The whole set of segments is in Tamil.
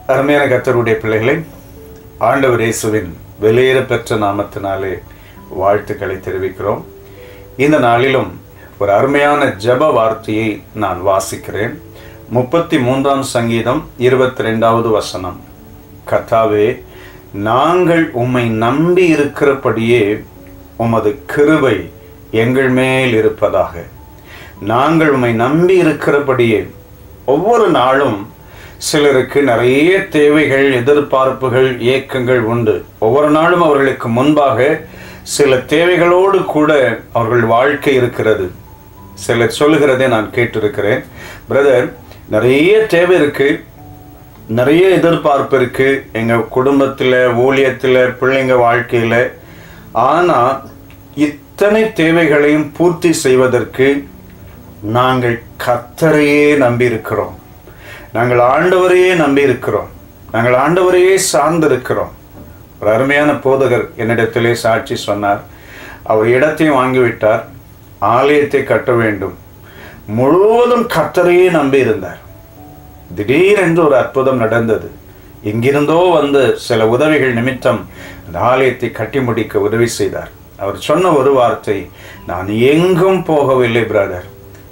அருமையான கத்தருடைய பிள்ளைகளை ஆண்டவர் இயேசுவின் வெளியேற பெற்ற நாமத்தினாலே வாழ்த்துக்களை தெரிவிக்கிறோம் இந்த நாளிலும் ஒரு அருமையான ஜெப வார்த்தையை நான் வாசிக்கிறேன் முப்பத்தி மூன்றாம் சங்கீதம் இருபத்தி ரெண்டாவது வசனம் கர்த்தாவே நாங்கள் உம்மை நம்பி இருக்கிறபடியே உமது கிருபை எங்கள் மேல் இருப்பதாக நாங்கள் உம்மை நம்பி இருக்கிறபடியே ஒவ்வொரு நாளும் சிலருக்கு நிறைய தேவைகள் எதிர்பார்ப்புகள் ஏக்கங்கள் உண்டு ஒவ்வொரு நாளும் அவர்களுக்கு முன்பாக சில தேவைகளோடு கூட அவர்கள் வாழ்க்கை இருக்கிறது சிலர் சொல்லுகிறதை நான் கேட்டிருக்கிறேன் பிரதர் நிறைய தேவை இருக்கு நிறைய எதிர்பார்ப்பு இருக்கு எங்க குடும்பத்துல ஊழியத்துல பிள்ளைங்க வாழ்க்கையில ஆனா இத்தனை தேவைகளையும் பூர்த்தி செய்வதற்கு நாங்கள் கத்தரையே நம்பி இருக்கிறோம் நாங்கள் ஆண்டவரையே நம்பி இருக்கிறோம் நாங்கள் ஆண்டவரையே சார்ந்திருக்கிறோம் ஒரு அருமையான போதகர் என்னிடத்திலே சாட்சி சொன்னார் அவர் இடத்தையும் வாங்கிவிட்டார் ஆலயத்தை கட்ட வேண்டும் முழுவதும் கத்தரையே நம்பி இருந்தார் திடீரென்று ஒரு அற்புதம் நடந்தது எங்கிருந்தோ வந்து சில உதவிகள் நிமித்தம் அந்த ஆலயத்தை கட்டி முடிக்க உதவி செய்தார் அவர் சொன்ன ஒரு வார்த்தை நான் எங்கும் போகவில்லை பிரதர்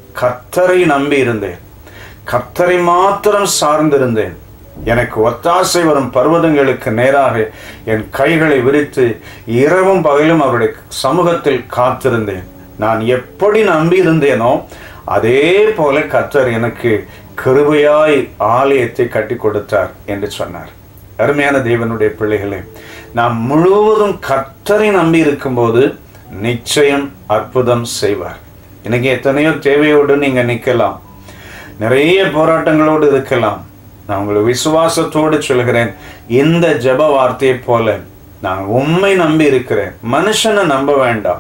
கத்தரை நம்பி இருந்தேன் கத்தரை மாத்திரம் சார்ந்திருந்தேன் எனக்கு ஒத்தாசை வரும் பர்வதங்களுக்கு நேராக என் கைகளை விரித்து இரவும் பகலும் அவருடைய சமூகத்தில் காத்திருந்தேன் நான் எப்படி நம்பி இருந்தேனோ அதே போல கத்தர் எனக்கு கிருபையாய் ஆலயத்தை கட்டி கொடுத்தார் என்று சொன்னார் அருமையான தேவனுடைய பிள்ளைகளே நாம் முழுவதும் கத்தரை நம்பி இருக்கும்போது நிச்சயம் அற்புதம் செய்வார் இன்னைக்கு எத்தனையோ தேவையோடு நீங்க நிற்கலாம் நிறைய போராட்டங்களோடு இருக்கலாம் நான் உங்களை விசுவாசத்தோடு சொல்கிறேன் இந்த ஜெப வார்த்தையை போல நான் உண்மை நம்பி இருக்கிறேன் மனுஷனை நம்ப வேண்டாம்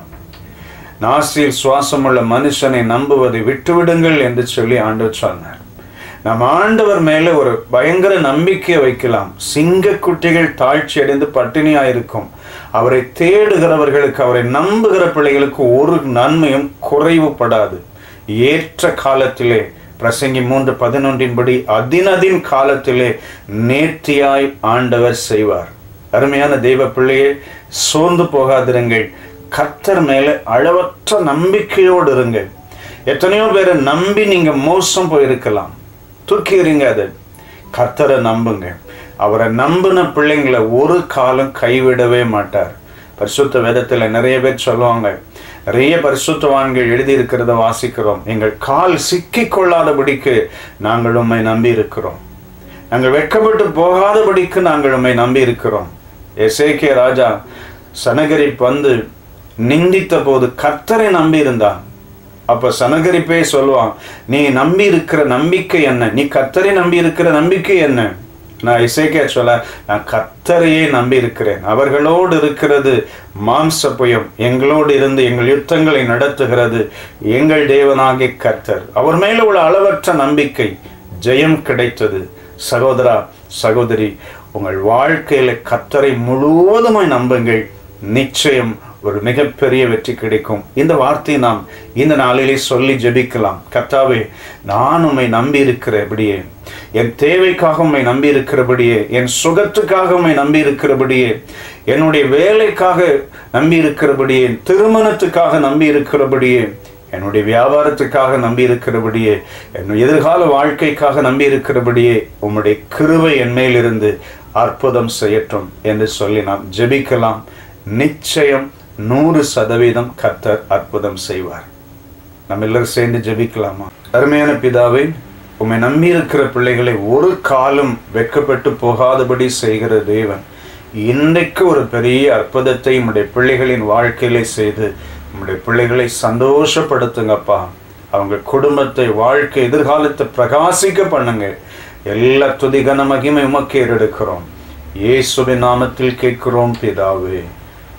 நாசியில் சுவாசமுள்ள மனுஷனை நம்புவதை விட்டுவிடுங்கள் என்று சொல்லி ஆண்டவர் சொன்னார் நம் ஆண்டவர் மேலே ஒரு பயங்கர நம்பிக்கையை வைக்கலாம் சிங்க குட்டிகள் தாழ்ச்சி அடைந்து பட்டினியாயிருக்கும் அவரை தேடுகிறவர்களுக்கு அவரை நம்புகிற பிள்ளைகளுக்கு ஒரு நன்மையும் குறைவுபடாது ஏற்ற காலத்திலே பிரசங்கி மூன்று பதினொன்றின்படி அதினதின் காலத்திலே நேர்த்தியாய் ஆண்டவர் செய்வார் அருமையான தெய்வ பிள்ளையே சோர்ந்து போகாதிருங்கள் கத்தர் மேலே அளவற்ற நம்பிக்கையோடு இருங்கள் எத்தனையோ பேரை நம்பி நீங்க மோசம் போயிருக்கலாம் தூக்கி எறிங்க அதை கர்த்தரை நம்புங்க அவரை நம்பின பிள்ளைங்களை ஒரு காலம் கைவிடவே மாட்டார் பரிசுத்த வேதத்தில் நிறைய பேர் சொல்லுவாங்க நிறைய பரிசுத்தவான்கள் எழுதியிருக்கிறத வாசிக்கிறோம் எங்கள் கால் சிக்கி கொள்ளாதபடிக்கு நாங்கள் உண்மை நம்பி இருக்கிறோம் நாங்கள் வெட்கப்பட்டு போகாதபடிக்கு நாங்கள் உண்மை நம்பி இருக்கிறோம் எசேகே ராஜா சனகரிப் வந்து நிந்தித்த போது கர்த்தரை நம்பி இருந்தான் அப்ப சனகரிப்பே சொல்லுவான் நீ நம்பி இருக்கிற நம்பிக்கை என்ன நீ கத்தரை நம்பி இருக்கிற நம்பிக்கை என்ன நான் இசைக்கே சொல்ல நான் கத்தரையே நம்பி இருக்கிறேன் அவர்களோடு இருக்கிறது மாம்ச புயம் எங்களோடு இருந்து எங்கள் யுத்தங்களை நடத்துகிறது எங்கள் தேவனாகிய கர்த்தர் அவர் மேல உள்ள அளவற்ற நம்பிக்கை ஜெயம் கிடைத்தது சகோதரா சகோதரி உங்கள் வாழ்க்கையில கத்தரை முழுவதுமாய் நம்புங்கள் நிச்சயம் ஒரு மிகப்பெரிய வெற்றி கிடைக்கும் இந்த வார்த்தையை நாம் இந்த நாளிலே சொல்லி ஜெபிக்கலாம் கர்த்தாவே நான் உம்மை நம்பி இருக்கிறபடியே என் தேவைக்காக உம்மை நம்பி இருக்கிறபடியே என் சுகத்துக்காக உம்மை நம்பி இருக்கிறபடியே என்னுடைய வேலைக்காக நம்பி இருக்கிறபடியே திருமணத்துக்காக நம்பி இருக்கிறபடியே என்னுடைய வியாபாரத்துக்காக நம்பி இருக்கிறபடியே என் எதிர்கால வாழ்க்கைக்காக நம்பி இருக்கிறபடியே உம்முடைய கிருவை என் மேலிருந்து அற்புதம் செய்யட்டும் என்று சொல்லி நாம் ஜெபிக்கலாம் நிச்சயம் நூறு சதவீதம் கர்த்தர் அற்புதம் செய்வார் நம்ம எல்லாரும் சேர்ந்து ஜெபிக்கலாமா அருமையான பிதாவை உம்மை நம்பி இருக்கிற பிள்ளைகளை ஒரு காலம் வெட்கப்பட்டு போகாதபடி செய்கிற தேவன் இன்றைக்கு ஒரு பெரிய அற்புதத்தை உம்முடைய பிள்ளைகளின் வாழ்க்கையிலே செய்து உம்முடைய பிள்ளைகளை சந்தோஷப்படுத்துங்கப்பா அவங்க குடும்பத்தை வாழ்க்கை எதிர்காலத்தை பிரகாசிக்க பண்ணுங்க எல்லா துதிகன மகிமை உமக்கு ஏறெடுக்கிறோம் இயேசுவின் நாமத்தில் கேட்கிறோம் பிதாவே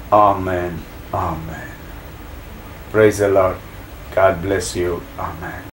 ஆமென் ஆமென் Praise the Lord. God bless you. Amen.